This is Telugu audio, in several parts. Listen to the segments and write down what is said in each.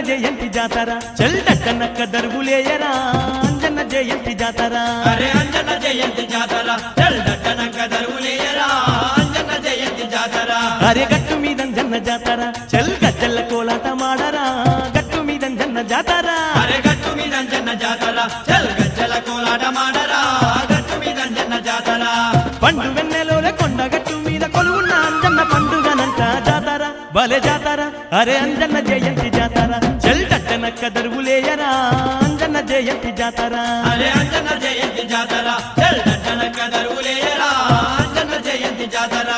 జయంతి జాతర చెల్టక్కనక్క దరువులేయరా అంజన్న జయంతి జాతర అరే అంజన జయంతి జాతర చెల్దట్టన కదరులేయరా అంజన జయంతి జాతర అరే గట్టు మీద జన్న జాతర చెల్ గజ్జల్ల కోలాట మాడరా గట్టు మీద జన్న జాతర అరే గట్టు మీద అంజన్న జాతర చెల్ గజ్జల కోలాట మాడరా గట్టు మీద అంజన్న జాతర పండు వెన్నెలోల కొండ గట్టు మీద కొలువున్న అంజన్న పండుగనంట జాతర భలే జాతర అరే అంజన్న జయంతి జాతర చెల్టక్కనక్క దరువులేయరా అంజన్న జయంతి జాతర అరే అంజన జయంతి జాతర చెల్దట్టన కదరులేయరా అంజన జయంతి జాతర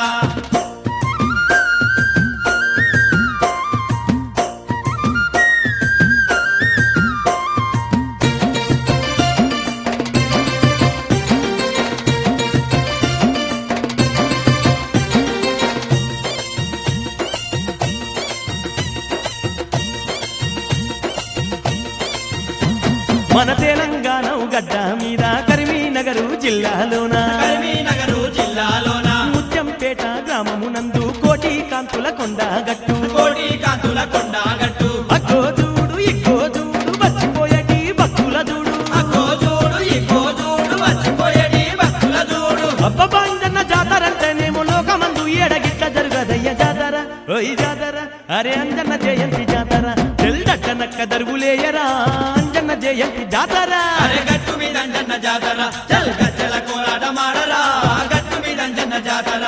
మన తెలంగాణ గడ్డ మీద కరీంనగరు జిల్లాలోన కరీంనగర్ జిల్లాలోన ముత్యంపేట గ్రామమునందు కోటి కాంతుల కొండ గట్టు కోటి కాంతుల కొండ గట్టు అగ్గో చూడు ఇగ్గో చూడు వచ్చిపోయేటి భక్తుల చూడు అక్కో చూడు ఇక్కో చూడు వచ్చిపోయేటి భక్తుల చూడు అబ్బబాంజన్న జాతర అంటేనేమో లోకమందు ఏడగిట్ల జరుగదయ్య జాతర ఓయ్ జాతర అరే అంజన్న జయంతి జాతర చెల్దట్టనక్క దరువులేయరా అంజన్న జయంతి జాతర అరే గట్టు మీద అంజన్న జాతర చల్ గజ్జల కోలాట మాడరా గట్టు మీద అంజన్న జాతర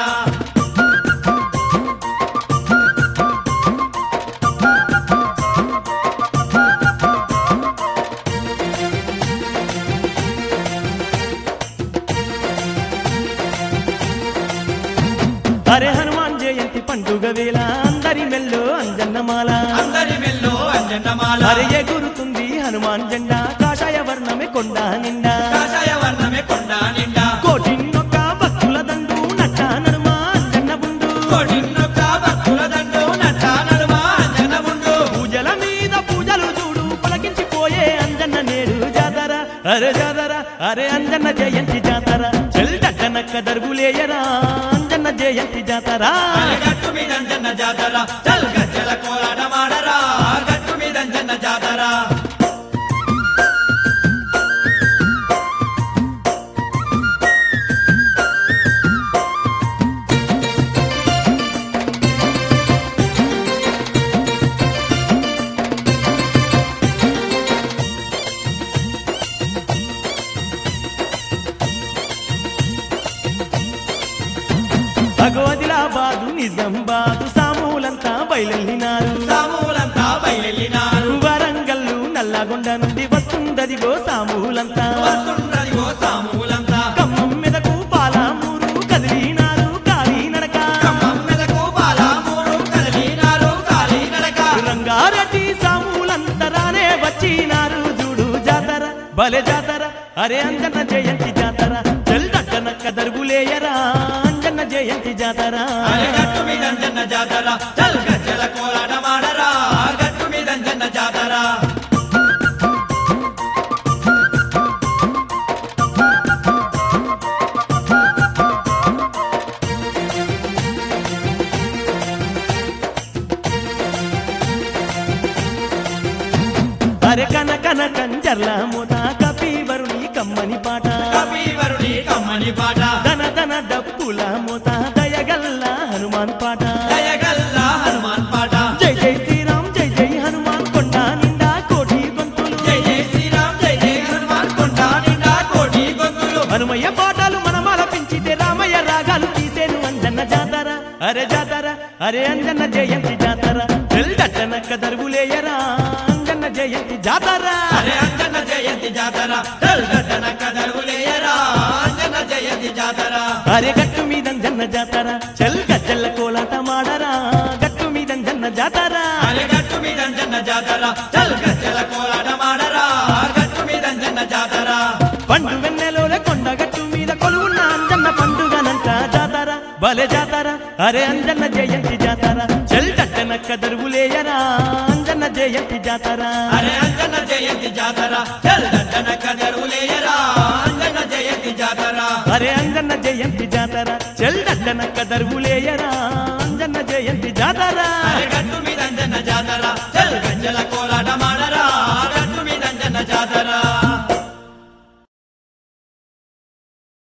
అరే హనుమాన్ జయంతి పండుగ వేళ అందరి మెల్లో అంజన్నమాల అందరి మెల్లో అంజన్నమాల అరే ఎగురుతుంది హనుమాన్ జెండా కాషాయ వర్ణమే కొండ నిండా కాషాయ వర్ణమే కొండ నిండా కోటిన్నొక్క భక్తుల దండు నట్ట నడుమ అంజన్న బుండు కోటిన్నొక్క భక్తుల దండు నట్ట నడుమ అంజన ఉండు పూజల మీద పూజలు చూడు పలకించిపోయే అంజన్న నేడు జాతర అరే జాతర అరే అంజన్న జయంతి జాతర చెల్దట్టనక్క దర్గులేయరా అంజన్న జయంతి జాతర అరే గట్టు మీద అంజన్న జాతర చల్ గజ్జల కోలాట మాడరా గట్టు మీద అంజన్న జాతర భగవదిలాబాదు నిజామాబాదు సామూలంతా బయలునారు సామూలంతా బయలెళ్ళినారు వరంగల్లు నల్లగొండ నుండి వస్తుందదిగో సామూలంతా వస్తున్నది ఓ సామూలంతా ఖమ్మం మీదకు పాలామూరు కదిలినారు కాలి నడక ఖమ్మం మెదకు బాలామూరు కదిలినారు కాలి నడక రంగారెడ్డి సామూలంతరానే వచ్చినారు చూడు జాతర భలే జాతర అరే అంజన్న జయంతి జాతర చెల్దట్టనక్క దర్గులేయరా అంజన్న జయంతి జాతర అరే గట్టు మీద అంజన్న జాతర చల్ గజ్జల కోలాట మాడరా గట్టు మీద అంజన్న జాతర అరే కన కన కంజర్ల మూత కపీవరుని కమ్మని పాట కపీవరుడి కమ్మని పాట ధన ధన డప్పుల మూత దయగల్ల హనుమాన్ పాట దయగల్ల హనుమాన్ పాట జై జై శ్రీరామ్ జై జై హనుమాన్ కొండ నిండా కోటి గొంతులు జై జై శ్రీరామ్ జై జై హనుమాన్ కొండ నిండా కోటి గొంతులు హనుమయ్య పాటలు మనమాల పెంచితే రామయ్య రాగాలు తీసేను అంజన్న జాతర అరే జాతర అరే అంజన్న జయంతి జాతర చెల్దట్టనక్క దరువులేయరా అంజన్న జయంతి జాతర అరే అంజన్న జయంతి జాతర చల్ గడ్డన కదరులేయరా అంజన్న జయంతి జాతర అరే గట్టు మీద జన్న జాతర చెల్ గజ్జల్ల కోలాట మాడరా గట్టు మీద జన్న జాతర అరే గట్టు మీద అంజన్న జాతర చల్ గజ్జల కోలాట మాడరా గట్టు మీద అంజన్న జాతర పండు వెన్నెలోల కొండ గట్టు మీద కొలువున్న అంజన్న పండుగనంట జాతర భలే జాతర అరే అంజన్న జయంతి జాతర చెల్దట్టనక్క దరువులేయరా అంజన్న జయంతి జాతర అరే అంజన్న జయంతి జాతర చల్ గడ్డన కదరులేయరా అంజన్న జయంతి జాతర అరే అంజన్న జయంతి జాతర చెల్దట్టనక్క దరువులేయరా అంజన్న జయంతి జాతర అరే గట్టు మీద అంజన్న జాతర జాతర చల్ గంజల కోలాట